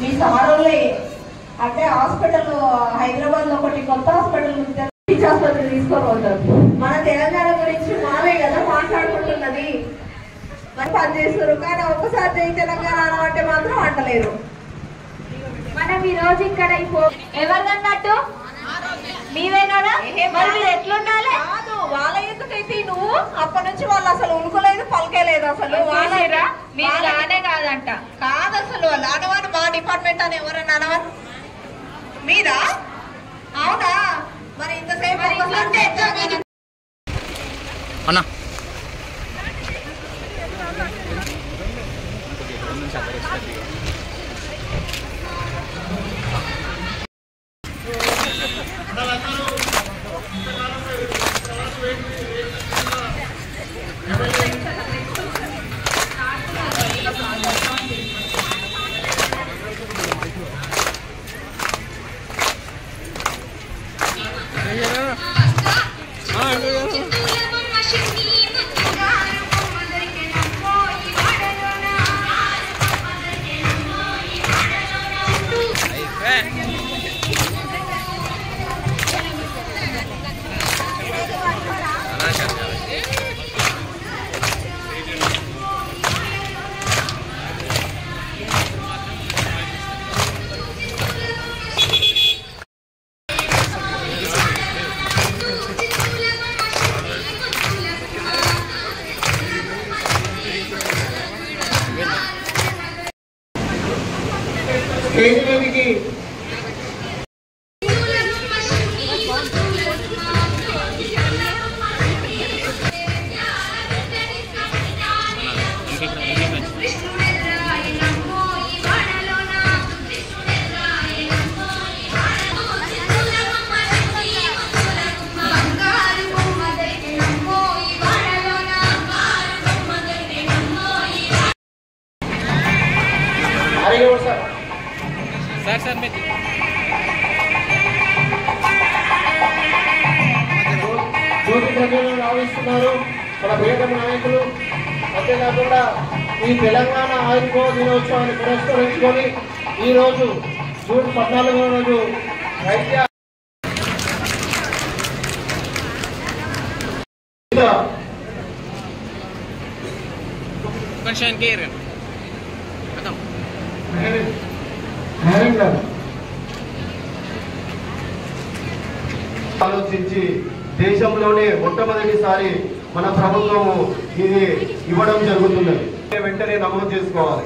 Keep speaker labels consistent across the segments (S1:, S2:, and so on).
S1: మీ సారోళ్ళే అంటే హాస్పిటల్ హైదరాబాద్ లో ఒకటి కొత్త హాస్పిటల్ ఉంది బీచ్ ఆసుపత్రి తీసుకొని పోతారు మన తెలంగాణ గురించి మావే కదా మాట్లాడుకుంటున్నది మరి పని చేస్తారు కానీ ఒక్కసారి జై తెలంగాణ అనమంటే మాత్రం అంటలేరు
S2: మనం ఈ రోజు ఇక్కడ ఎవరిదన్నట్టు మీవేనా మరి మీరు ఎట్లుండాలి
S1: కాదు వాళ్ళ ఎందుకైతే నువ్వు అప్పటి నుంచి వాళ్ళు అసలు ఉనుకోలేదు పలకేలేదు అసలు వాళ్ళ
S2: చూసిర్రా? మీరు రానే కాదంట
S1: కాదు అసలు వాళ్ళు అనవని మా డిపార్ట్మెంట్ అని ఎవరైనా అనవని మీరా అవునా మరి ఇంతసేపు
S2: మరి
S1: ఒక్కసారి
S2: ఇట్లుంటే ఎట్లా
S1: తెలంగాణ
S3: అన్నా
S4: స్టేజ్ మీదకి అరే ఎవరు సార్
S3: సార్ సార్ మీరు
S4: జ్యోతి ప్రజలను ఆవిస్తున్నారు మన ప్రియతమ నాయకులు అంతేకాకుండా ఈ తెలంగాణ ఆయుర్వేద దినోత్సవాన్ని పురస్కరించుకొని ఈరోజు జూన్ పద్నాలుగో రోజు వైద్య
S3: కొంచెం కేర్ ఖతం
S4: ఆలోచించి దేశంలోనే మొట్టమొదటిసారి మన ప్రభుత్వము ఇది ఇవ్వడం జరుగుతున్నది వెంటనే నమోదు చేసుకోవాలి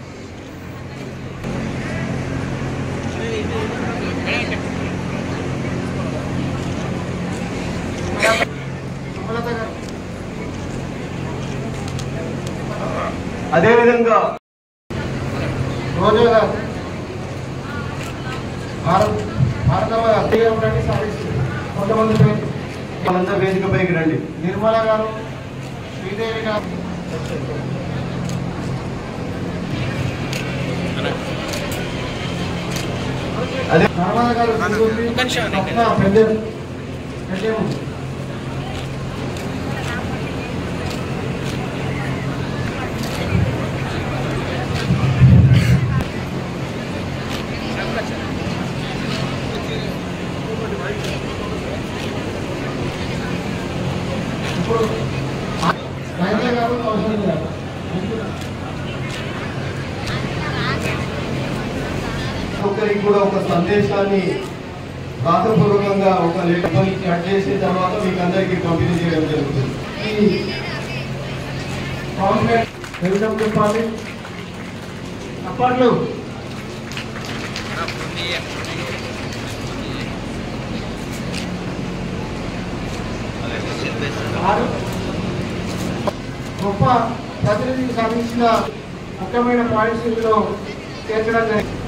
S4: అదేవిధంగా రోజా గారు భారత్ భారతమ్మ అధ్యయనం సాధిస్తుంది కొంతమంది పేరు వాళ్ళంతా వేదికపైకి రండి నిర్మల గారు శ్రీదేవి గారు అదే నర్మద గారు శ్రీదేవి,
S3: ఒక్క నిమిషం,
S4: స్వప్న, పెద్దెం. పెద్దెం. ఇప్పుడు రాజా గారు అవసరం లేదు ఒక్కరికి కూడా ఒక సందేశాన్ని రాతపూర్వకంగా ఒక లేఖని కట్ చేసిన తర్వాత మీకు అందరికీ పంపిణీ చేయడం జరుగుతుంది ఈ కాంప్లెక్స్ వెల్కమ్ చెప్పాలి అప్పట్లో ఆరు గొప్ప ప్రతినిధి సాధించిన ముఖ్యమైన పాయింట్స్ ఇందులో చేర్చడం జరిగింది